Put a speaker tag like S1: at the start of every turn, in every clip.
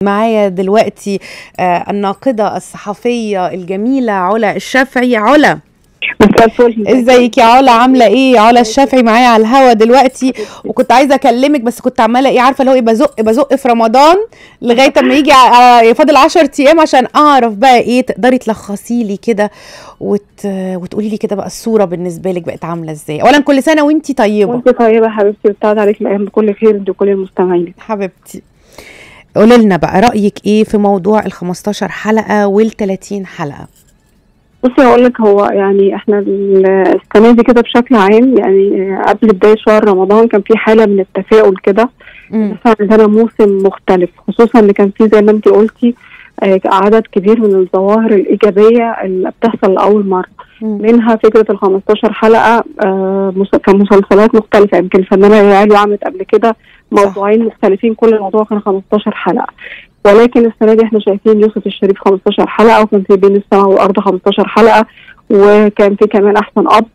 S1: معايا دلوقتي آه الناقده الصحفيه الجميله علا الشافعي علا
S2: مساء الفل
S1: ازيك يا علا عامله ايه علا الشافعي معايا على الهوا دلوقتي وكنت عايزه اكلمك بس كنت عماله ايه عارفه اللي هو ايه بزق بزق في رمضان لغايه اما يجي ع- فاضل 10 ايام عشان اعرف بقى ايه تقدري تلخصي لي كده وت... وتقولي لي كده بقى الصوره بالنسبه لك بقت عامله ازاي اولا كل سنه وانتي طيبه
S2: وانت طيبه يا حبيبتي وبتعد عليك الايام بكل خير انت وكل المستمعين
S1: حبيبتي قولي لنا بقى رايك ايه في موضوع ال 15 حلقه وال 30 حلقه
S2: بصي هقول لك هو يعني احنا ال- السنه دي كده بشكل عام يعني قبل بدايه شهر رمضان كان في حاله من التفاؤل كده
S1: مم.
S2: احنا عندنا موسم مختلف خصوصا ان كان في زي ما انت قلتي آه، عدد كبير من الظواهر الايجابيه اللي بتحصل لاول مره
S1: مم.
S2: منها فكره ال 15 حلقه آه، مس- كمسلسلات مختلفه يمكن الفنانه ليالي عملت قبل كده موضوعين مختلفين كل موضوع كان 15 حلقه ولكن السنه دي احنا شايفين يوسف الشريف 15 حلقه وكان في بين السماء والارض 15 حلقه وكان في كمان احسن اب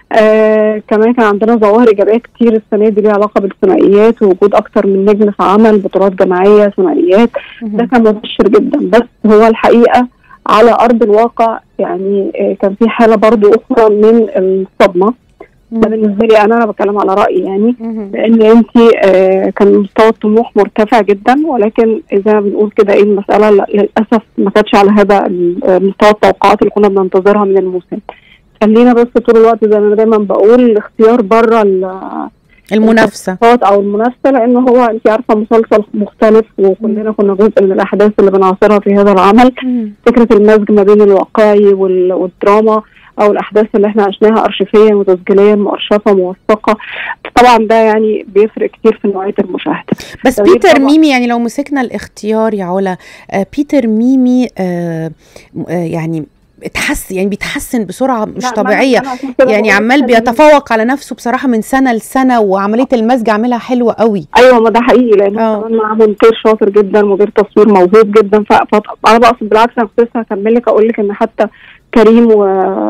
S2: آه كمان كان عندنا ظواهر ايجابيه كتير السنه دي ليها علاقه بالثنائيات ووجود اكتر من نجم في عمل بطولات جماعيه ثنائيات ده كان مبشر جدا بس هو الحقيقه على ارض الواقع يعني آه كان في حاله برضو اخرى من الصدمه ده بالنسبه لي انا انا بتكلم على رايي يعني
S1: مم.
S2: لان انت آه كان مستوى الطموح مرتفع جدا ولكن زي ما بنقول كده ايه المساله ل- للاسف ما كانتش على هذا ال- آه، مستوى التوقعات اللي كنا بننتظرها من الموسم خلينا بس طول الوقت زي ما أنا دايما بقول الاختيار بره
S1: المنافسه
S2: التوقعات او المنافسه لان هو انت عارفه مسلسل مختلف وكلنا كنا جزء من الاحداث اللي بنعاصرها في هذا العمل
S1: مم.
S2: فكره المزج ما بين الواقعي وال- والدراما او الاحداث اللي احنا عشناها ارشيفيا وتسجيليا مؤرشفه موثقه طبعا ده يعني بيفرق كتير في نوعيه المشاهده
S1: بس
S2: ده غير
S1: بيتر
S2: طبعاً.
S1: ميمي يعني لو مسكنا الاختيار يا علا آه بيتر ميمي آه آه يعني اتحس يعني بيتحسن بسرعه مش
S2: لا، ما أنا-
S1: طبيعيه
S2: أنا عشان كده
S1: يعني
S2: بقول
S1: عمال
S2: لك إن-
S1: بيتفوق على نفسه بصراحه من سنه لسنه وعمليه المزج عاملها حلوه قوي
S2: ايوه ما ده حقيقي لان
S1: آه.
S2: هو كمان معاه مونتير شاطر جدا مدير تصوير موهوب جدا ف- فانا بقصد بالعكس انا كنت لسه هكمل لك اقول لك ان حتى كريم و...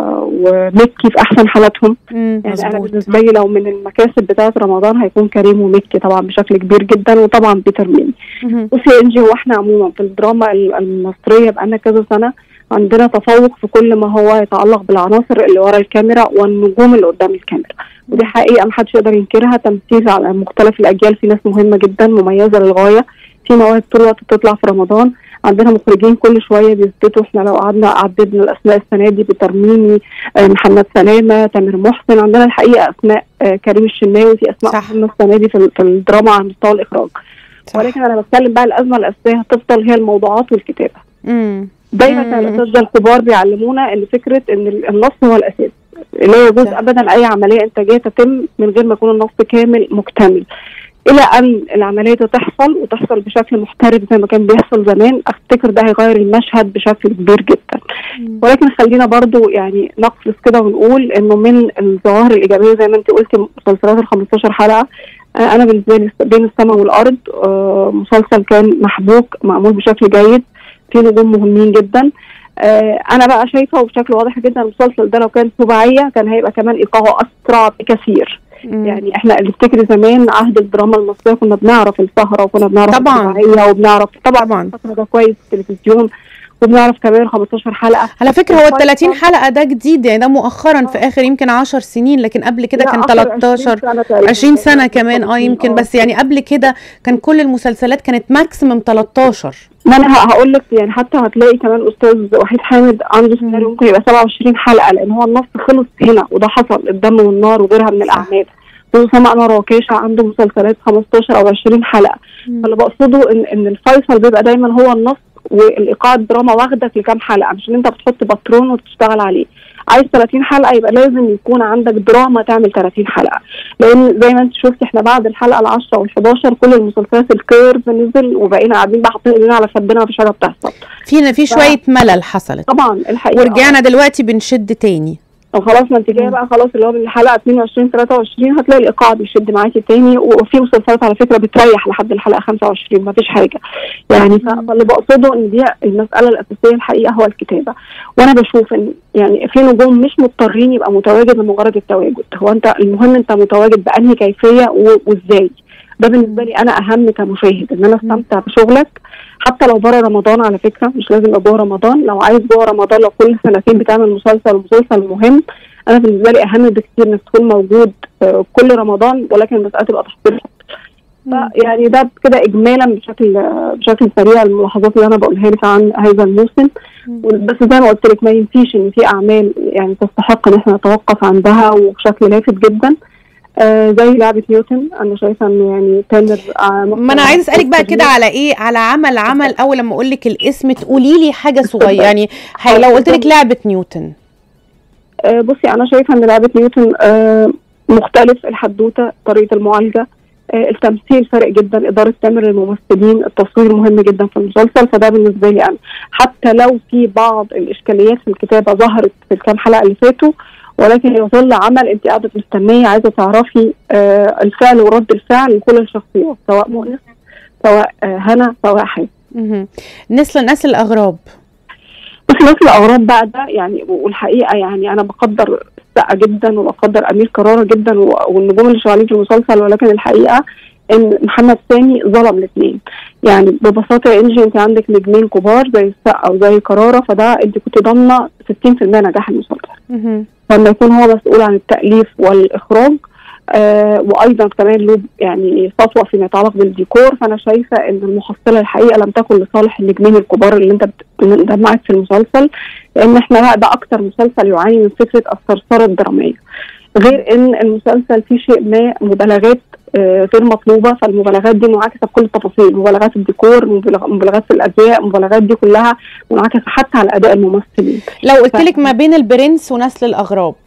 S2: ومكي في احسن حالاتهم
S1: مم،
S2: يعني انا
S1: مظبوط
S2: بالنسبه لي لو من المكاسب بتاعه رمضان هيكون كريم ومكي طبعا بشكل كبير جدا وطبعا بيتر ميمي
S1: مهم.
S2: بصي يا انجي هو احنا عموما في الدراما ال- المصريه بقالنا كذا سنه عندنا تفوق في كل ما هو يتعلق بالعناصر اللي ورا الكاميرا والنجوم اللي قدام الكاميرا ودي حقيقه محدش يقدر ينكرها تمثيل على مختلف الاجيال في ناس مهمه جدا مميزه للغايه في مواهب طول الوقت بتطلع في رمضان عندنا مخرجين كل شويه بيثبتوا احنا لو قعدنا عددنا الاسماء السنه دي بترميمي آه، محمد سلامه تامر محسن عندنا الحقيقه اسماء آه، كريم الشناوي في اسماء
S1: صح.
S2: مهمه السنه دي في ال- في الدراما على مستوى الاخراج
S1: صح.
S2: ولكن انا بتكلم بقى الازمه الاساسيه هتفضل هي الموضوعات والكتابه
S1: مم.
S2: دايما
S1: مم.
S2: كان الاساتذه الكبار بيعلمونا ان فكره ان ال- النص هو الاساس لا يجوز
S1: صح.
S2: ابدا اي عمليه انتاجيه تتم من غير ما يكون النص كامل مكتمل الى ان العمليه دي تحصل وتحصل بشكل محترف زي ما كان بيحصل زمان افتكر ده هيغير المشهد بشكل كبير جدا
S1: مم.
S2: ولكن خلينا برضو يعني نقفز كده ونقول انه من الظواهر الايجابيه زي ما انت قلتي مسلسلات ال 15 حلقه آه، انا بالنسبه لي بين السماء والارض آه، مسلسل كان محبوك معمول بشكل جيد في نجوم مهمين جدا آه، انا بقى شايفه وبشكل واضح جدا المسلسل ده لو كان سباعيه كان هيبقى كمان ايقاعه اسرع بكثير
S1: مم.
S2: يعني احنا اللي افتكري زمان عهد الدراما المصريه كنا بنعرف السهره وكنا بنعرف
S1: طبعاً.
S2: السباعيه وبنعرف طبعا
S1: طبعاً.
S2: الفترة ده كويس في التلفزيون وبنعرف كمان 15 حلقه
S1: على فكره هو ال 30
S2: الفيصل-
S1: حلقه ده جديد يعني ده مؤخرا في اخر يمكن 10 سنين لكن قبل كده
S2: لا،
S1: كان
S2: آخر
S1: 13
S2: سنة تقريباً.
S1: 20 سنه كمان اه يمكن
S2: آه.
S1: بس يعني قبل كده كان كل المسلسلات كانت ماكسيمم 13
S2: ما انا هقول لك يعني حتى هتلاقي كمان استاذ وحيد حامد عنده سيناريو ممكن يبقى 27 حلقه لان هو النص خلص هنا وده حصل الدم والنار وغيرها من الاعمال وسام انور وكيشه عنده مسلسلات 15 او 20 حلقه فاللي بقصده ان ان الفيصل بيبقى دايما هو النص والايقاع الدراما واخدك لكام حلقه مش ان انت بتحط باترون وتشتغل عليه عايز 30 حلقه يبقى لازم يكون عندك دراما تعمل 30 حلقه لان زي ما انت شفتي احنا بعد الحلقه ال 10 وال 11 كل المسلسلات الكيرف نزل وبقينا قاعدين بقى حاطين ايدينا على خدنا مفيش حاجه بتحصل
S1: في في شويه ملل حصلت
S2: طبعا الحقيقه
S1: ورجعنا دلوقتي بنشد تاني
S2: طب خلاص ما انت جايه
S1: مم.
S2: بقى خلاص اللي هو من الحلقه 22 23 هتلاقي الايقاع بيشد معاكي تاني وفي مسلسلات على فكره بتريح لحد الحلقه 25 ما فيش حاجه يعني ف-
S1: مم.
S2: فاللي بقصده ان دي المساله الاساسيه الحقيقه هو الكتابه وانا بشوف ان يعني في نجوم مش مضطرين يبقى متواجد لمجرد التواجد هو انت المهم انت متواجد بانهي كيفيه و- وازاي ده بالنسبه لي انا اهم كمشاهد ان انا استمتع بشغلك حتى لو بره رمضان على فكره مش لازم يبقى جوه رمضان لو عايز جوه رمضان لو كل سنتين بتعمل مسلسل مسلسل مهم انا بالنسبه لي اهم بكتير انك تكون موجود آه، كل رمضان ولكن المساله تبقى تحضير يعني ده كده اجمالا بشكل بشكل سريع الملاحظات اللي انا بقولها لك عن هذا الموسم بس زي ما قلت لك ما ينفيش ان في اعمال يعني تستحق ان احنا نتوقف عندها وبشكل لافت جدا آه زي لعبه نيوتن انا شايفه ان يعني تامر آه
S1: ما انا عايز اسالك بقى كده على ايه على عمل عمل اول لما اقول لك الاسم تقولي لي حاجه صغيره يعني حاجة لو قلت لك لعبه نيوتن
S2: آه بصي انا شايفه ان لعبه نيوتن آه مختلف الحدوته طريقه المعالجه آه التمثيل فارق جدا اداره تامر الممثلين التصوير مهم جدا في المسلسل فده بالنسبه لي انا حتى لو في بعض الاشكاليات في الكتابه ظهرت في الكام حلقه اللي فاتوا ولكن يظل عمل انت قاعده مستنيه عايزه تعرفي آه الفعل ورد الفعل لكل الشخصيات سواء مؤنس سواء آه هنا سواء حاجه
S1: نسل نسل الاغراب
S2: بس نسل الاغراب بقى ده يعني والحقيقه يعني انا بقدر السقا جدا وبقدر امير كرارة جدا والنجوم اللي شغالين في المسلسل ولكن الحقيقه ان محمد سامي ظلم الاثنين يعني ببساطه يا انجي انت عندك نجمين كبار زي السقا وزي كرارة فده انت كنت ضامنه 60% نجاح المسلسل لما يكون هو مسؤول عن التاليف والاخراج آه وايضا كمان له يعني سطوه فيما يتعلق بالديكور فانا شايفه ان المحصله الحقيقه لم تكن لصالح النجمين الكبار اللي انت دمعت في المسلسل لان احنا لا ده اكتر مسلسل يعاني من فكره الثرثره الدراميه غير ان المسلسل فيه شيء ما مبالغات آه غير مطلوبه فالمبالغات دي منعكسه بكل التفاصيل مبالغات الديكور مبالغات في الازياء المبالغات دي كلها منعكسه حتى على اداء الممثلين
S1: لو قلت لك ف... ما بين البرنس ونسل الاغراب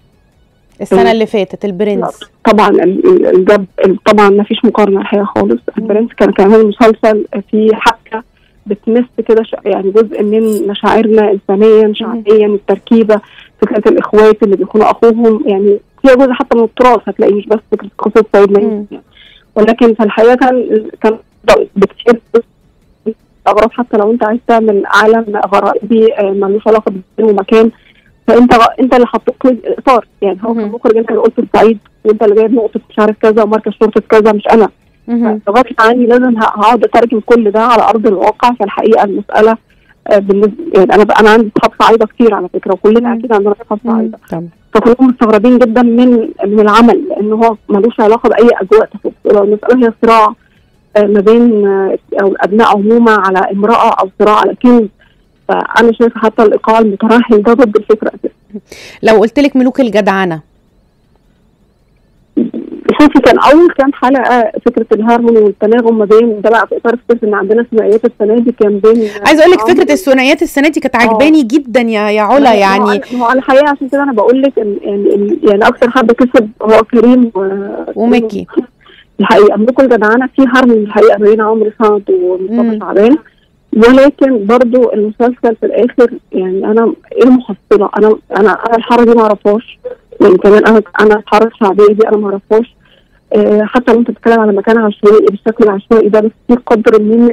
S1: السنه اللي فاتت البرنس
S2: طبعا الجب طبعا ما فيش مقارنه الحقيقه خالص البرنس كان كمان مسلسل فيه حبكه بتمس كده يعني جزء من مشاعرنا انسانيا شعبيا التركيبه فكره الاخوات اللي بيكونوا اخوهم يعني فيها جزء حتى من التراث هتلاقيه مش بس فكره قصه سيد يعني. ولكن في الحقيقه كان كان بكتير اغراض حتى لو انت عايز تعمل عالم غرائبي ملوش علاقه بالدين ومكان فانت انت اللي حطيت لي الاطار يعني هو كمخرج انت اللي قلت الصعيد وانت اللي جايب نقطه مش عارف كذا ومركز شرطه كذا مش انا فغصب عني لازم هقعد اترجم كل ده على ارض الواقع فالحقيقه المساله بالنسبه يعني انا انا عندي اصحاب صعيده كتير على فكره وكلنا اكيد عندنا اصحاب صعيده فكلهم مستغربين جدا من من العمل لان هو ملوش علاقه باي اجواء تخص المساله هي صراع ما بين او الابناء عموما على امراه او صراع على كنز فانا شايفه حتى الايقاع المترهل ده ضد الفكره اساسا
S1: لو قلت لك ملوك الجدعنه
S2: شوفي كان اول كام حلقه فكره الهارموني والتناغم ما بين ده بقى في اطار فكره ان عندنا ثنائيات السنه دي كان بين
S1: عايزه اقول لك فكره الثنائيات السنه دي كانت عجباني جدا يا يا علا يعني
S2: هو على الحقيقه عشان كده انا بقول لك يعني يعني اكثر حد كسب هو كريم و...
S1: ومكي
S2: الحقيقه ملوك الجدعنه في هارموني الحقيقه بين عمرو سعد ومصطفى شعبان ولكن برضو المسلسل في الاخر يعني انا ايه المحصله انا انا انا الحاره دي ما اعرفهاش يعني كمان انا انا الحاره الشعبيه دي انا ما اعرفهاش أه حتى لو انت بتتكلم على مكان عشوائي بالشكل العشوائي ده بس في قدر من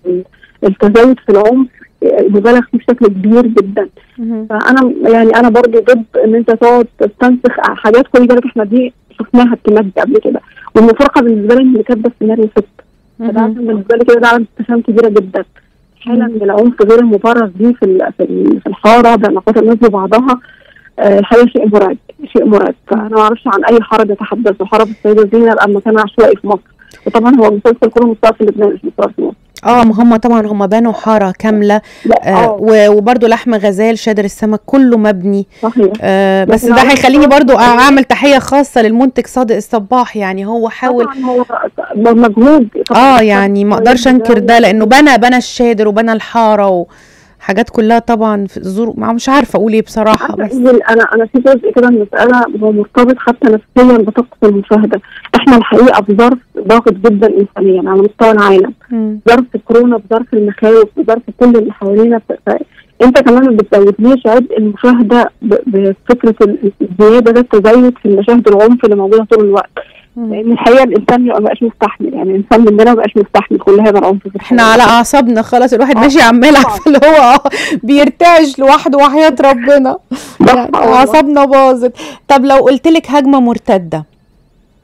S2: التزايد في العنف مبالغ فيه بشكل كبير جدا فانا يعني انا برضو ضد ان انت تقعد تستنسخ حاجات خدي بالك احنا دي شفناها التماد قبل كده والمفارقه بالنسبه لي اللي كاتبه السيناريو ست فده عشان بالنسبه لي كده ده علامه استفهام كبيره جدا حاله من العنف غير المبرر دي في في الحاره بعلاقات الناس ببعضها الحقيقه شيء مرعب شيء مرعب فانا ما اعرفش عن اي حرب يتحدث حرب السيده زينب ام مكان عشوائي في مصر وطبعا هو المسلسل كله مستوى في لبنان مش مستوى في مصر
S1: اه ما هم طبعا هم بنوا حاره كامله آه وبرده لحم غزال شادر السمك كله مبني
S2: صحيح
S1: آه بس ده هيخليني برضو اعمل تحيه خاصه للمنتج صادق الصباح يعني هو حاول
S2: هو مجهود
S1: اه يعني ما اقدرش انكر ده لانه بنى بنى الشادر وبنى الحاره و حاجات كلها طبعا في الظروف مش عارفه اقول ايه بصراحه بس
S2: انا انا في جزء كده من المساله هو مرتبط حتى نفسيا بطاقه المشاهده احنا الحقيقه في ظرف ضاغط جدا انسانيا على مستوى العالم ظرف كورونا بظرف المخاوف بظرف كل اللي حوالينا انت كمان ما بتزودنيش عبء المشاهده بفكره الزياده ده التزايد في المشاهد العنف اللي موجوده طول الوقت لان الحقيقه الانسان ما بقاش مستحمل يعني الانسان مننا ما بقاش مستحمل كل هذا العنف في
S1: احنا على اعصابنا خلاص الواحد ماشي عمال عارفه اللي هو بيرتعش لوحده وحياه ربنا يعني اعصابنا باظت طب لو قلت لك هجمه مرتده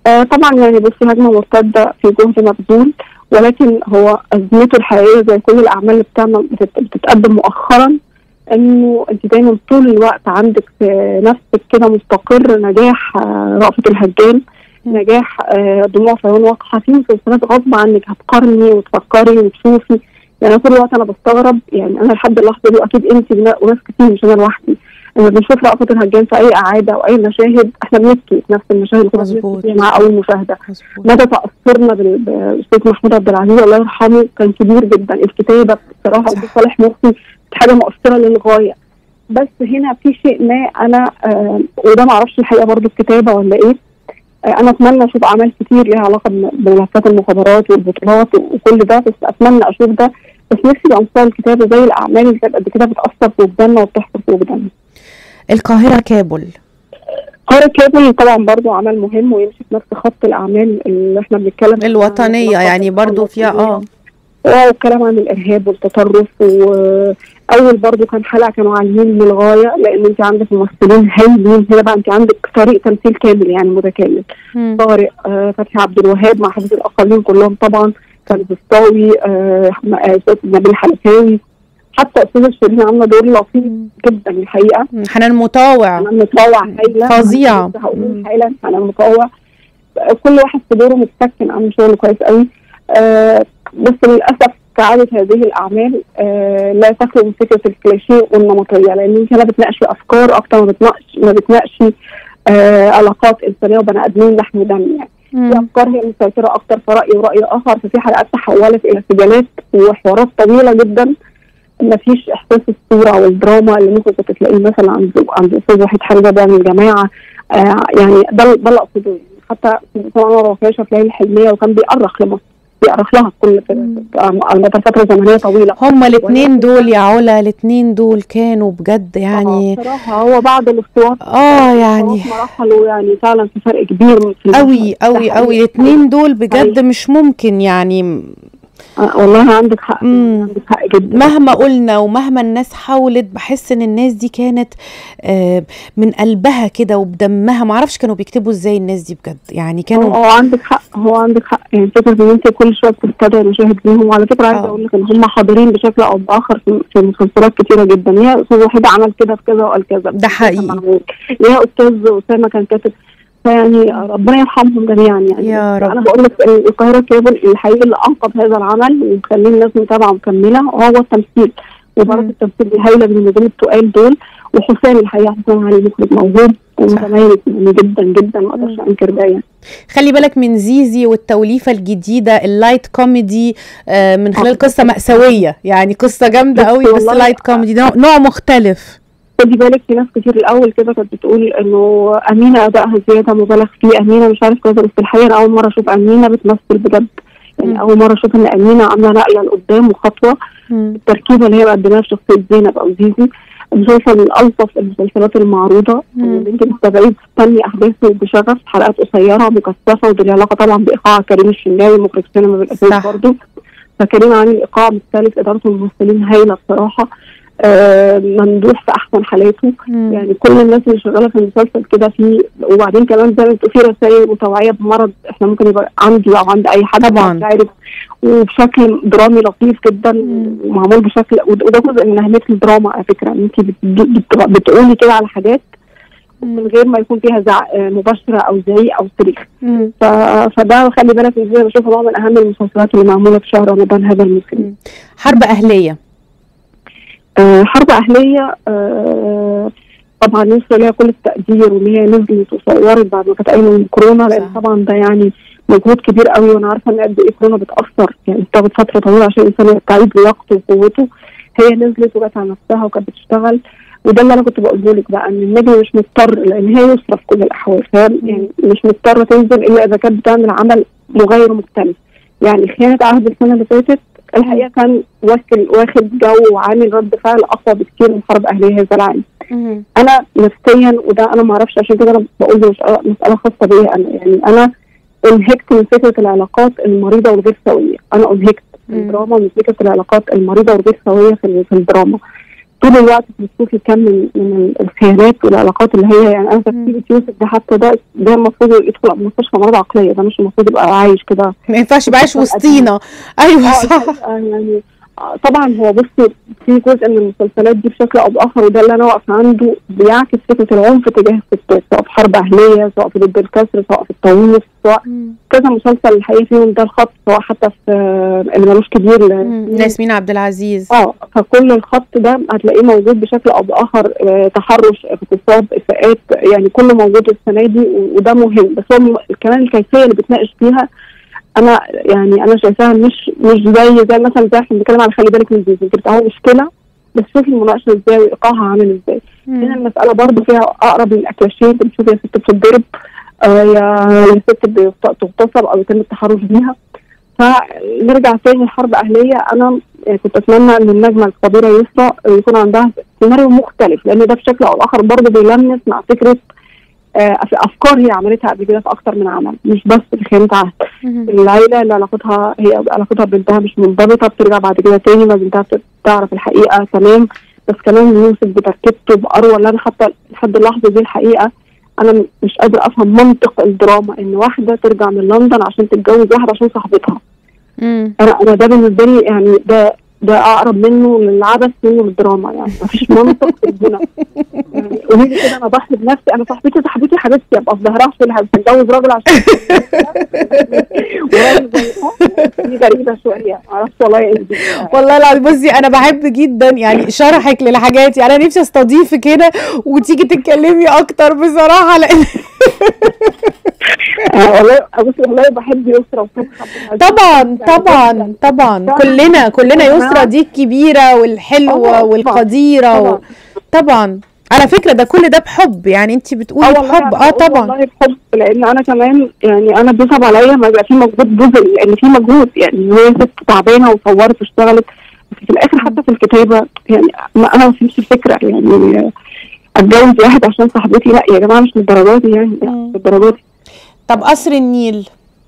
S2: آه طبعا يعني بصي هجمه مرتده في جهد مبذول ولكن هو ازمته الحقيقيه زي كل الاعمال اللي بتعمل بتت- بتتقدم مؤخرا انه انت دايما طول الوقت عندك في نفسك كده مستقر نجاح آه، رأفت الهجان
S1: مم.
S2: نجاح آه، دموع في عيون واقعه في مسلسلات غصب عنك هتقارني وتفكري وتشوفي يعني طول الوقت انا بستغرب يعني انا لحد اللحظه دي واكيد انت وناس كتير مش انا لوحدي لما بنشوف رأفت الهجان في اي اعاده او اي مشاهد احنا بنبكي في نفس المشاهد اللي كنا
S1: مظبوط.
S2: بنبكي فيها مع اول مشاهده
S1: مظبوط
S2: مدى تاثرنا بال- بالاستاذ محمود عبد العزيز الله يرحمه كان كبير جدا الكتابه بصراحه
S1: صح.
S2: أستاذ صالح مرسي حاجه مؤثره للغايه بس هنا في شيء ما انا آه وده ما اعرفش الحقيقه برضو الكتابه ولا ايه آه انا اتمنى اشوف اعمال كتير ليها علاقه بم- بملفات المخابرات والبطولات وكل ده بس اتمنى اشوف ده بس نفسي يبقى مستوى الكتابه زي الاعمال اللي كانت قد كده بتاثر في وجداننا وبتحصل في وجداننا
S1: القاهره كابل
S2: قارة كابل طبعا برضو عمل مهم ويمشي في نفس خط الاعمال اللي احنا بنتكلم عنها.
S1: الوطنيه يعني برضو فيها اه
S2: والكلام عن الارهاب والتطرف واول برضو كان حلقه كانوا عاليين للغايه لان انت عندك ممثلين هايلين هنا بقى انت عندك فريق تمثيل كامل يعني متكامل
S1: مم.
S2: طارق آه فتحي عبد الوهاب مع حديث الاقاليم كلهم طبعا كان بسطاوي آه م- آه، استاذ نبيل حلفاوي حتى استاذه شيرين عامله دور لطيف
S1: مم.
S2: جدا الحقيقه
S1: حنان مطاوع
S2: انا مطوع هايله
S1: فظيعة.
S2: لسه هقول
S1: مم.
S2: هايله انا مطوع كل واحد في دوره متسكن عامل شغل كويس قوي آه بس للاسف كعادة هذه الأعمال آه لا تخلو من فكرة الكليشيه والنمطية لأن أنت هنا بتناقشي أفكار أكتر ما بتناقش ما بتناقشي آه علاقات إنسانية وبني آدمين لحم ودم يعني في
S1: مم.
S2: أفكار هي مسيطرة أكتر في رأي ورأي آخر ففي حلقات تحولت إلى سجالات وحوارات طويلة جدا ما فيش إحساس الصورة والدراما اللي ممكن كنت تلاقيه مثلا عند عند أستاذ وحيد حمزة بيعمل جماعة آه يعني ده ده اللي أقصده يعني. حتى طبعا أنا رفيشة في ليالي الحلمية وكان بيأرخ لمصر بيأرخ لها كل
S1: مم.
S2: على مدى فترة زمنية طويلة
S1: هما الاثنين
S2: ولكن-
S1: دول يا علا الاثنين دول كانوا بجد يعني
S2: آه، بصراحة هو بعد الاختلاط
S1: اه يعني
S2: مراحله يعني فعلا في فرق كبير في المشهد.
S1: قوي
S2: ده
S1: قوي
S2: حقيقي.
S1: قوي الاثنين دول بجد
S2: حقيقي.
S1: مش ممكن يعني
S2: آه والله عندك حق
S1: مم.
S2: عندك حق جدا
S1: مهما قلنا ومهما الناس حاولت بحس ان الناس دي كانت آه، من قلبها كده وبدمها معرفش كانوا بيكتبوا ازاي الناس دي بجد يعني
S2: هو
S1: كانوا
S2: هو عندك حق هو عندك حق يعني فكره ان انت كل شويه بتستدعي مشاهد ليهم وعلى فكره عايزه
S1: آه.
S2: اقول لك ان هم حاضرين بشكل او باخر في, في مسلسلات كتيره جدا يا استاذ وحيد عمل كده في كذا وقال كذا
S1: ده حقيقي.
S2: معمول. يا استاذ اسامه كان كاتب فيعني ربنا يرحمهم جميعا يعني
S1: يا
S2: بس
S1: رب.
S2: انا بقول لك إن القاهره كيبل الحقيقي اللي انقذ هذا العمل ومخليه الناس متابعه ومكمله هو التمثيل وبرضه
S1: مم.
S2: التمثيل الهايله من النجوم التقال دول وحسام الحقيقه حسام علي مخرج موهوب ومتميز يعني جدا جدا ما اقدرش انكر ده يعني
S1: خلي بالك من زيزي والتوليفة الجديدة اللايت كوميدي آه، من خلال قصة مأساوية يعني قصة جامدة
S2: بس
S1: قوي بس
S2: والله-
S1: لايت كوميدي نوع, نوع مختلف
S2: خدي بالك في ناس كتير الاول كده كانت بتقول انه امينه ادائها زياده مبالغ فيه امينه مش عارف كذا بس الحقيقه انا اول مره اشوف امينه بتمثل بجد
S1: مم.
S2: يعني اول مره اشوف ان امينه عامله نقله لقدام وخطوه
S1: مم.
S2: التركيبه اللي هي مقدماها في شخصيه زينب او زيزي المسلسل من الطف المسلسلات المعروضه
S1: مم.
S2: اللي انت بتتابعيه تستني احداثه بشغف حلقات قصيره مكثفه ودي لها علاقه طبعا بايقاع كريم الشناوي مخرج سينما بالاساس
S1: صح.
S2: برضه فكريم عامل ايقاع مختلف ادارته الممثلين هايله بصراحه آه ممدوح في احسن حالاته
S1: مم.
S2: يعني كل الناس اللي شغاله في المسلسل كده في وبعدين كمان زي ما بتقول في رسائل متوعيه بمرض احنا ممكن يبقى عندي او عند اي حد
S1: طبعاً.
S2: مش عارف وبشكل درامي لطيف جدا
S1: مم.
S2: ومعمول بشكل وده وده جزء من اهميه الدراما على فكره ان انت بت- بت- بتقولي كده على حاجات من غير ما يكون فيها زع... آه، مباشره او زعيق او صريخ
S1: مم.
S2: ف... فده خلي بالك إن زي ما بشوفه نوع من اهم المسلسلات اللي معموله في شهر رمضان هذا الموسم
S1: مم. حرب أهلية
S2: آه، حرب أهلية آه، طبعا يوصل ليها كل التقدير وان هي نزلت وصورت بعد ما كانت قايمه من كورونا لان
S1: صح.
S2: طبعا ده يعني مجهود كبير قوي وانا عارفه ان قد ايه كورونا بتاثر يعني بتاخد فتره طويله عشان الانسان يستعيد لياقته وقوته هي نزلت وجت على نفسها وكانت بتشتغل وده اللي انا كنت بقوله لك بقى ان النجم مش مضطر لان هي يسرى في كل الاحوال فاهم يعني مش مضطره تنزل الا اذا كانت بتعمل عمل مغاير ومختلف يعني خيانه عهد السنه اللي فاتت الحقيقه كان واكل واخد جو وعامل رد فعل اقوى بكتير من حرب اهليه هذا العام
S1: مم.
S2: انا نفسيا وده انا ما اعرفش عشان كده انا بقول دي مساله مسألة خاصه بيا انا يعني انا انهكت من فكره العلاقات المريضه والغير سويه انا انهكت
S1: مم.
S2: من الدراما من فكره العلاقات المريضه والغير سويه في, ال- في الدراما طول الوقت بتشوفي كم من من الخيانات والعلاقات اللي هي يعني انا تفكيري في يوسف ده حتى ده ده المفروض يدخل مستشفى امراض عقليه ده مش المفروض يبقى عايش كده
S1: ما ينفعش يبقى عايش وسطينا ايوه
S2: اه
S1: صح
S2: الحقيقة يعني آه، طبعا هو بصي في جزء من المسلسلات دي بشكل او باخر وده اللي انا واقفه عنده بيعكس فكره العنف تجاه الستات سواء في حرب اهليه سواء في ضد الكسر سواء في الطاووس سواء
S1: مم.
S2: كذا مسلسل الحقيقه فيهم ده الخط سواء حتى في آه، اللي ملوش كبير ل-
S1: مم. ياسمين عبد العزيز
S2: اه فكل الخط ده هتلاقيه موجود بشكل او باخر آه، تحرش اغتصاب اساءات يعني كله موجود السنه دي و- وده مهم بس هو م- كمان الكيفيه اللي بتناقش فيها انا يعني انا شايفاها مش مش زي زي مثلا زي احنا بنتكلم على خلي بالك من زيزو بتبقى هو مشكله بس شوفي المناقشه ازاي وايقاعها عامل ازاي هنا
S1: مم.
S2: المساله برضه فيها اقرب للاكلاشيه انت بتشوفي يا ست بتتضرب آه يا يا ست بت- تغتصب او يتم التحرش بيها فنرجع تاني لحرب اهليه انا يعني كنت اتمنى ان النجمه الكبيره يسرا يكون عندها سيناريو مختلف لان ده بشكل او باخر برضه بيلمس مع فكره آه، في افكار هي عملتها قبل كده في اكتر من عمل مش بس في خيانه عهد
S1: مم.
S2: العيله اللي علاقتها هي علاقتها ببنتها مش منضبطه بترجع بعد كده تاني ما بنتها بت- تعرف الحقيقه تمام بس كمان يوسف بتركيبته باروى اللي انا حتى لحد اللحظه دي الحقيقه انا م- مش قادره افهم منطق الدراما ان واحده ترجع من لندن عشان تتجوز واحد عشان صاحبتها
S1: مم.
S2: انا انا ده بالنسبه لي يعني ده ده اقرب منه للعبث منه للدراما يعني مفيش منطق في البنى يعني قولي لي كده انا ضحي بنفسي انا صاحبتي صاحبتي حبيبتي ابقى في ظهرها في اللي هتتجوز راجل عشان وراجل زي آه، دي غريبه شويه معرفش والله ايه دي.
S1: والله العظيم بصي انا بحب جدا يعني شرحك للحاجات يعني انا نفسي استضيفك هنا وتيجي تتكلمي اكتر بصراحه لان
S2: آه، والله بصي والله بحب يسرا وفتحي عبد العزيز.
S1: طبعا
S2: يعني
S1: طبعا
S2: جداً.
S1: طبعا
S2: فعلاً.
S1: كلنا كلنا
S2: يا
S1: يسرا
S2: جماعة.
S1: دي الكبيره والحلوه
S2: طبعاً.
S1: والقديره و...
S2: طبعاً.
S1: طبعا على فكره ده كل ده بحب يعني انت بتقولي
S2: اه والله
S1: بحب
S2: أنا
S1: اه
S2: بقول
S1: طبعا
S2: والله بحب لان انا كمان يعني انا بيصعب عليا ما يبقى في مجهود بذل لان في مجهود يعني هي ست تعبانه وصورت واشتغلت بس في الاخر حتى في الكتابه يعني ما انا ما فهمتش الفكره يعني اتجوز واحد عشان صاحبتي لا يا جماعه مش للدرجات دي يعني لا،
S1: مم.
S2: مش للدرجات دي
S1: طب قصر النيل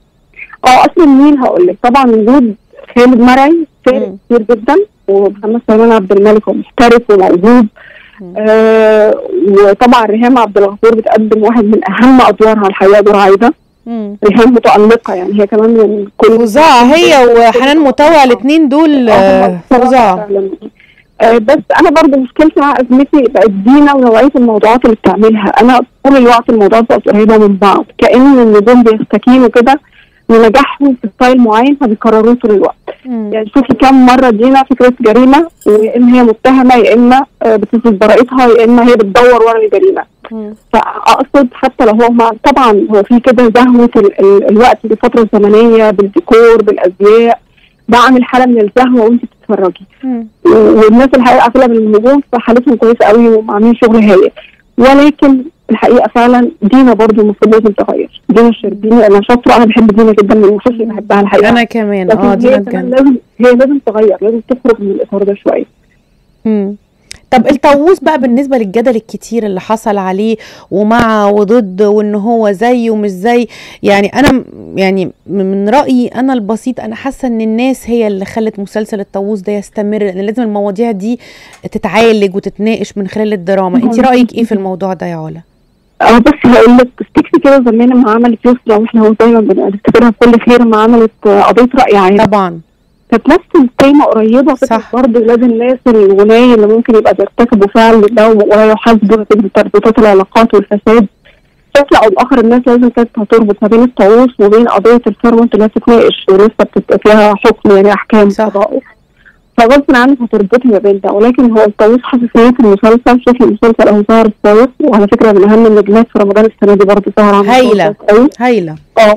S2: اه اصل مين هقول لك طبعا وجود خالد مرعي فارق
S1: مم.
S2: كتير جدا ومحمد سلمان عبد الملك هو محترف وموجود
S1: مم.
S2: آه وطبعا ريهام عبد الغفور بتقدم واحد من اهم ادوارها الحقيقه دور عايده
S1: مم.
S2: ريهام متألقة يعني هي كمان من كل
S1: فظاع هي وحنان مطوع الاثنين دول آه، فظاع
S2: فعلاً. آه، بس انا برضو مشكلتي مع ازمتي بقت دينا ونوعيه الموضوعات اللي بتعملها انا طول الوقت الموضوعات بقت قريبه من بعض كان النجوم بيستكينوا كده ونجاحهم في ستايل معين فبيكرروه طول الوقت
S1: مم.
S2: يعني شوفي كم مره دينا فكره جريمه ويا اما هي متهمه يا اما آه، بتثبت براءتها يا اما هي بتدور ورا الجريمه
S1: مم.
S2: فاقصد حتى لو هو مع طبعا هو في كده زهوه ال ال الوقت دي فتره زمنيه بالديكور بالازياء بعمل حاله من الزهوه وانت بتتفرجي
S1: مم.
S2: و- والناس الحقيقه اغلب النجوم في حالتهم كويسه قوي وعاملين شغل هايل ولكن الحقيقه فعلا دينا برضو المفروض لازم تغير دينا الشربيني انا شاطره انا بحب دينا جدا من الوحوش اللي بحبها الحقيقه
S1: انا كمان
S2: لكن
S1: اه
S2: هي
S1: دينا
S2: كمان
S1: كان
S2: لازم هي لازم تغير لازم تخرج من الاطار ده شويه
S1: مم. طب الطاووس بقى بالنسبة للجدل الكتير اللي حصل عليه ومع وضد وان هو زي ومش زي يعني انا م- يعني م- من رأيي انا البسيط انا حاسة ان الناس هي اللي خلت مسلسل الطاووس ده يستمر لان لازم المواضيع دي تتعالج وتتناقش من خلال الدراما انت
S2: مهم.
S1: رأيك ايه في الموضوع ده يا علا
S2: اه بس هقول لك تفتكري كده زمان لما عملت يسرا واحنا هو دايما بنفتكرها بكل خير لما عملت آه، قضيه راي عام
S1: طبعا
S2: كانت نفس التيمة قريبة فكرة
S1: صح.
S2: برضه لازم الناس الغناية اللي ممكن يبقى بيرتكبوا فعل ده ويحاسبوا نتيجة تربطات العلاقات والفساد بشكل أو بآخر الناس لازم كانت هتربط ما بين الطاووس وبين قضية الفيرمونت اللي هتتناقش ولسه بتبقى فيها حكم يعني أحكام
S1: صح.
S2: قضائي فغصب عنك هتربطي ما بين ده ولكن هو الطاووس حساسية المسلسل شوفي المسلسل أهو ظهر الطاووس وعلى فكرة من أهم النجمات في رمضان السنة دي برضه ظهر عامل
S1: هايلة.
S2: شغل كويس أوي.
S1: هايلة
S2: اه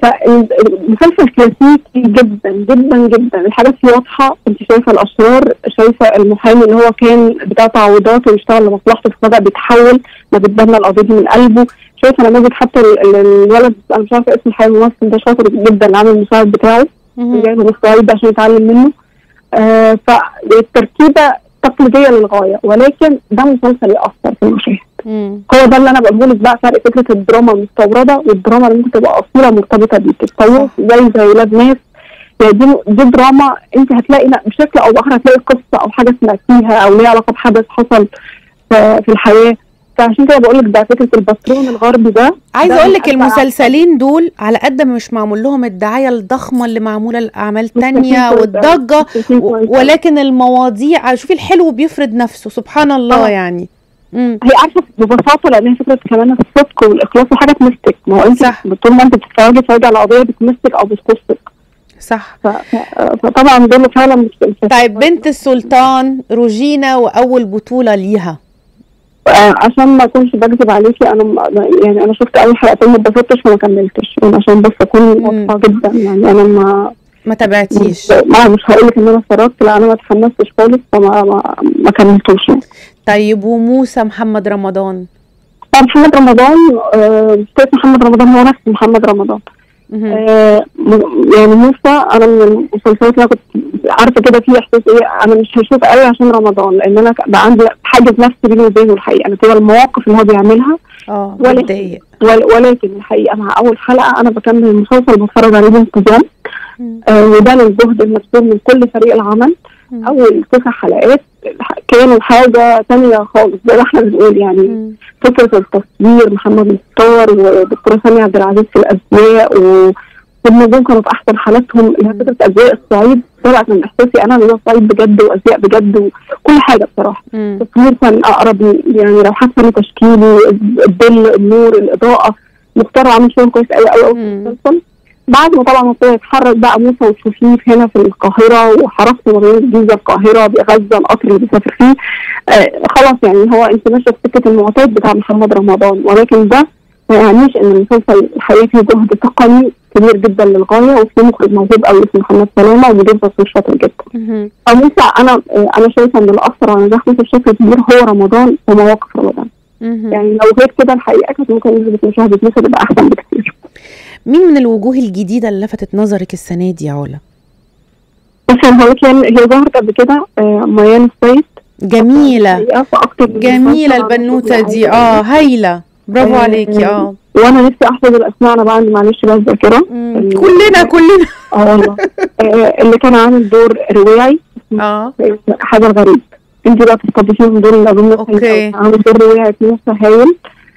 S2: فالمسلسل كلاسيكي جدا جدا جدا الحاجات فيه واضحه انت شايفه الاشرار شايفه المحامي اللي هو كان بتاع تعويضات ويشتغل لمصلحته فبدا بيتحول ما بيتبنى القضيه دي من قلبه شايفه نماذج حتى ال- ال- الولد انا مش عارفه اسم الحقيقي الممثل ده شاطر جدا اللي عامل المساعد بتاعه
S1: مهم.
S2: جايبه من الصعيد عشان يتعلم منه آه فالتركيبه تقليديه للغايه ولكن ده مسلسل ياثر في المشاهد
S1: مم.
S2: هو ده اللي انا بقوله لك بقى فرق فكره الدراما المستورده والدراما اللي ممكن تبقى اصيله مرتبطه بيك الطاووس زي زي ولاد ناس يعني دي دي دراما انت هتلاقي لا بشكل او باخر هتلاقي قصه او حاجه سمعتيها او ليها علاقه بحدث حصل في في الحياه فعشان كده بقول لك ده فكره الباترون الغربي ده
S1: عايزه
S2: ده
S1: اقول لك
S2: بيأثر على-
S1: المسلسلين دول على قد ما مش معمول لهم الدعايه الضخمه اللي معموله لاعمال تانية
S2: كويس أوي.
S1: والضجه
S2: مستفيد
S1: و-
S2: كويس أوي.
S1: ولكن المواضيع شوفي الحلو بيفرض نفسه سبحان الله
S2: آه.
S1: يعني امم
S2: هي عارفه ببساطه لان هي فكره كمان الصدق والاخلاص وحاجه تمسك ما هو انت
S1: صح.
S2: طول ما انت بتتفرجي تتفرجي على قضيه بتمسك او بتخصك
S1: صح
S2: ف- ف- فطبعا دول فعلا مش مش-
S1: طيب بنت السلطان روجينا واول بطوله ليها
S2: آه، عشان ما اكونش بكذب عليكي انا م- يعني انا شفت اول حلقتين ما اتبسطتش وما كملتش يعني عشان بس اكون
S1: مم.
S2: واضحه جدا يعني انا ما
S1: ما تابعتيش
S2: ما مش هقول لك ان انا اتفرجت لا انا ما اتحمستش خالص فما ما, ما كملتوش يعني
S1: طيب وموسى محمد رمضان
S2: طبعا محمد رمضان آه، ستيت محمد رمضان هو نفس محمد رمضان
S1: مهم.
S2: آه، م- يعني موسى انا من المسلسلات اللي انا كنت عارفه كده في احساس ايه انا مش هشوف قوي عشان رمضان لان انا ك- بقى عندي حاجز نفسي بيني وبينه الحقيقه انا كده المواقف اللي هو بيعملها
S1: اه
S2: ولا-
S1: بتضايق
S2: ول- ولكن الحقيقه مع اول حلقه انا بكمل المسلسل بتفرج عليه بانتظام
S1: مم.
S2: آه، وده للجهد المبذول من كل فريق العمل
S1: مم.
S2: اول تسع حلقات كانوا حاجه تانية خالص زي ما احنا بنقول يعني
S1: مم.
S2: فكره التصوير محمد مختار ودكتوره ساميه عبد العزيز في الازياء و والنجوم كانوا في احسن حالاتهم اللي هي فكره ازياء الصعيد طلعت من احساسي انا ان ده صعيد بجد وازياء بجد وكل حاجه بصراحه
S1: مم.
S2: التصوير كان اقرب يعني لو حاسه انه تشكيلي الظل النور الاضاءه مختار عامل شغل كويس قوي قوي قوي في
S1: مم.
S2: المسلسل بعد ما طبعا ابتدى يتحرك بقى موسى وتشوفيه هنا في القاهره وحركته ما بين الجيزه القاهره غزه القطر اللي بيسافر فيه آه خلاص يعني هو انت ماشيه في سكه المعتاد بتاع محمد رمضان ولكن ده ما يعنيش ان المسلسل الحقيقه فيه جهد تقني كبير جدا للغايه وفي مخرج موهوب قوي اسمه محمد سلامه ومدير تصوير شاطر جدا
S1: مهم.
S2: فموسى انا آه، انا شايفه ان اللي اثر على نجاح موسى بشكل كبير هو رمضان ومواقف رمضان
S1: مهم.
S2: يعني لو غير كده الحقيقه كانت ممكن نسبه مشاهده موسى تبقى احسن بكتير
S1: مين من الوجوه الجديده اللي لفتت نظرك السنه دي يا علا
S2: بس انا هقول لك يعني هي ظهرت قبل كده آه، ميان السيد
S1: جميله
S2: الحقيقة في أكتر من
S1: جميله
S2: مسلسل عن
S1: البنوته
S2: الحقوق
S1: دي اه هايله برافو
S2: آه،
S1: عليكي اه
S2: وانا نفسي احفظ الاسماء انا بقى عندي معلش بقى الذاكره
S1: مم.
S2: ال-
S1: كلنا كلنا
S2: اه والله آه، اللي كان عامل دور رواعي
S1: اه
S2: حاجه غريب انت بقى تستضيفيهم دول اللي اظن
S1: أوكي.
S2: عامل دور رواعي في نص هايل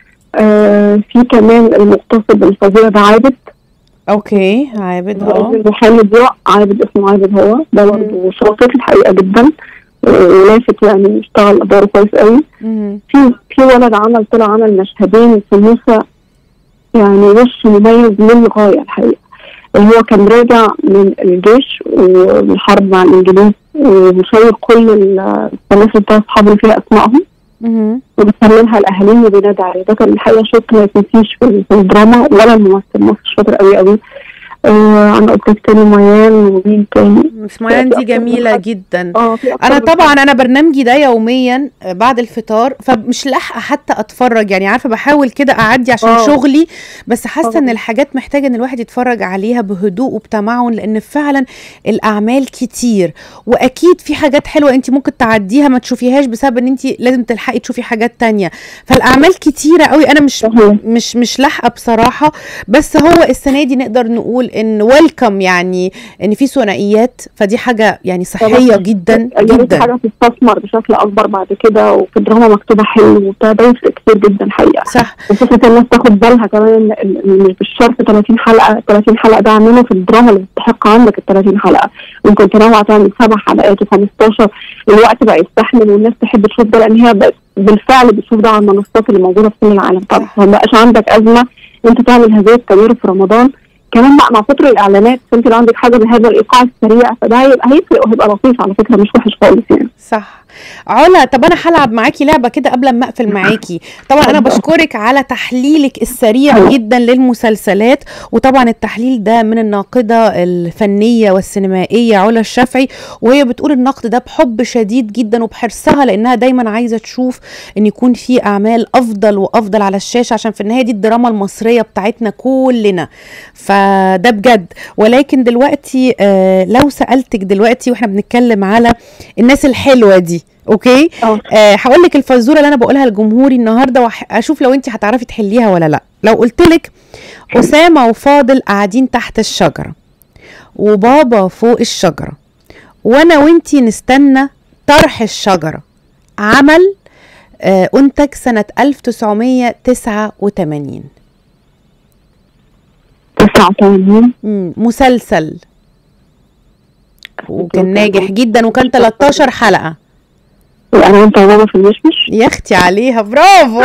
S2: آه في كمان المغتصب الفظيع ده عابد
S1: اوكي عابد اه
S2: المحامي ضياء عابد اسمه عابد هو ده برضه شاطر الحقيقه جدا آه، ولافت يعني اشتغل ادواره كويس قوي
S1: مهم.
S2: في في ولد عمل طلع عمل مشهدين في موسى يعني وش مميز للغايه الحقيقه اللي هو كان راجع من الجيش والحرب مع الانجليز ومشاور كل ال- السلاسل بتاع اصحابه اللي فيها اسمائهم
S1: مهم.
S2: وبيسلمها لاهاليهم وبينادي عليه ده كان الحقيقه شوط ما يتنسيش في في الدراما ولا الممثل مصر شاطر قوي قوي آه انا قلت لك تاني ميان ومين تاني
S1: اسماعيل دي جميله جدا
S2: اه في أكتر
S1: انا
S2: من
S1: طبعا انا برنامجي ده يوميا بعد الفطار فمش لاحقه حتى اتفرج يعني عارفه بحاول كده اعدي عشان
S2: آه.
S1: شغلي بس حاسه ان
S2: آه.
S1: الحاجات محتاجه ان الواحد يتفرج عليها بهدوء وبتمعن لان فعلا الاعمال كتير واكيد في حاجات حلوه انت ممكن تعديها ما تشوفيهاش بسبب ان انت لازم تلحقي تشوفي حاجات تانية فالاعمال كتيره قوي انا مش
S2: صحيح.
S1: مش مش لاحقه بصراحه بس هو السنه دي نقدر نقول ان ويلكم يعني ان في ثنائيات فدي حاجه يعني صحيه جدا
S2: يا ريت
S1: جدا
S2: حاجه تستثمر بشكل اكبر بعد كده وفي الدراما مكتوبه حلو وبتاع ده يفرق كتير جدا الحقيقه
S1: صح
S2: وفكره الناس تاخد بالها كمان ان إن مش بالشرط 30 حلقه 30 حلقه ده اعمله في الدراما اللي تستحق عندك ال 30 حلقه ممكن تنوع تعمل سبع حلقات و15 الوقت بقى يستحمل والناس تحب تشوف ده لان هي بقت بالفعل بتشوف ده على المنصات اللي موجوده في كل العالم طبعا ما بقاش عندك ازمه إن انت تعمل هذه التغيير في رمضان كمان بقى مع كتر الاعلانات فانت لو عندك حاجه بهذا الايقاع السريع فده هيبقى هيفرق وهيبقى لطيف على فكره مش وحش خالص يعني
S1: صح علا طب انا هلعب معاكي لعبه كده قبل ما اقفل معاكي طبعا انا بشكرك على تحليلك السريع جدا للمسلسلات وطبعا التحليل ده من الناقده الفنيه والسينمائيه علا الشافعي وهي بتقول النقد ده بحب شديد جدا وبحرصها لانها دايما عايزه تشوف ان يكون في اعمال افضل وافضل على الشاشه عشان في النهايه دي الدراما المصريه بتاعتنا كلنا فده بجد ولكن دلوقتي آه لو سالتك دلوقتي واحنا بنتكلم على الناس الحلوه دي اوكي
S2: اه
S1: آه هقول لك الفزوره اللي انا بقولها لجمهوري النهارده واشوف لو انت هتعرفي تحليها ولا لا لو قلت لك اسامه وفاضل قاعدين تحت الشجره وبابا فوق الشجرة وانا وانتي نستنى طرح الشجرة عمل آه، انتج سنة 1989
S2: 89
S1: مم، مسلسل وكان ناجح جدا وكان 13 حلقة
S2: انا وانت وماما في المشمش
S1: يا اختي عليها برافو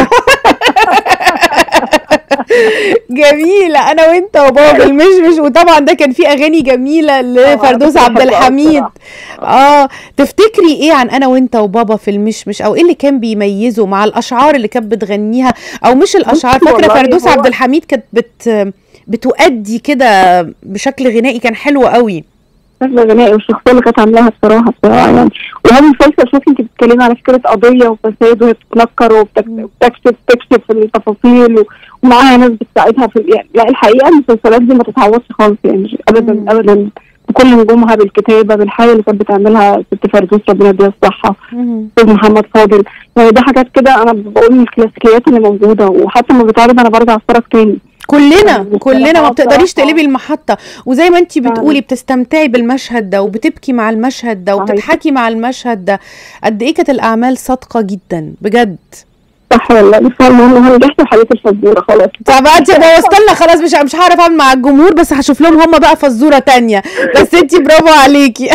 S1: جميلة أنا وأنت وبابا المشمش وطبعا ده كان فيه أغاني جميلة لفردوس عبد الحميد اه تفتكري ايه عن انا وانت وبابا في المشمش او ايه اللي كان بيميزه مع الاشعار اللي كانت بتغنيها او مش الاشعار
S2: بصي
S1: فاكره
S2: والله
S1: فردوس
S2: هو-
S1: عبد الحميد كانت بت بتؤدي كده بشكل غنائي كان حلو قوي
S2: فاكره غنائي والشخصيه اللي كانت عاملاها بصراحه بصراحه يعني وهذا المسلسل شوفي انت بتتكلمي على فكره قضيه وفساد وهي بتتنكر وبتك-
S1: مم.
S2: وبتكشف تكشف التفاصيل و- ومعاها ناس بتساعدها في يعني لا الحقيقه المسلسلات دي ما تتعوضش خالص يعني مش ابدا
S1: مم.
S2: ابدا بكل نجومها بالكتابه بالحاجه اللي كانت بتعملها ست فردوس ربنا يديها الصحه
S1: مهم.
S2: استاذ محمد فاضل يعني ده حاجات كده انا بقول من الكلاسيكيات اللي موجوده وحتى لما بتعرض انا برجع اتفرج تاني
S1: كلنا
S2: يعني
S1: كلنا ما
S2: بصراحة-
S1: بتقدريش
S2: بصراحة.
S1: تقلبي المحطة وزي ما انتي
S2: فعلا.
S1: بتقولي بتستمتعي بالمشهد ده وبتبكي مع المشهد ده
S2: صحيح.
S1: وبتضحكي مع المشهد ده قد ايه كانت الاعمال صادقة جدا بجد
S2: صح والله بس هو المهم انا نجحت وحليت الفزوره خلاص
S1: طب انت بوظت لنا خلاص مش مش هعرف اعمل مع الجمهور بس هشوف لهم هم بقى فزوره تانية بس انت برافو عليكي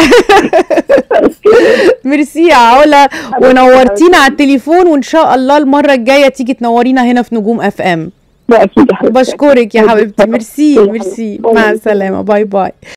S1: ميرسي يا علا ونورتينا على التليفون وان شاء الله المره الجايه تيجي تنورينا هنا في نجوم اف ام
S2: ده اكيد يا حبيبتي
S1: بشكرك يا
S2: أكيد.
S1: حبيبتي ميرسي
S2: يا
S1: ميرسي
S2: حبيبتي.
S1: مع السلامه باي باي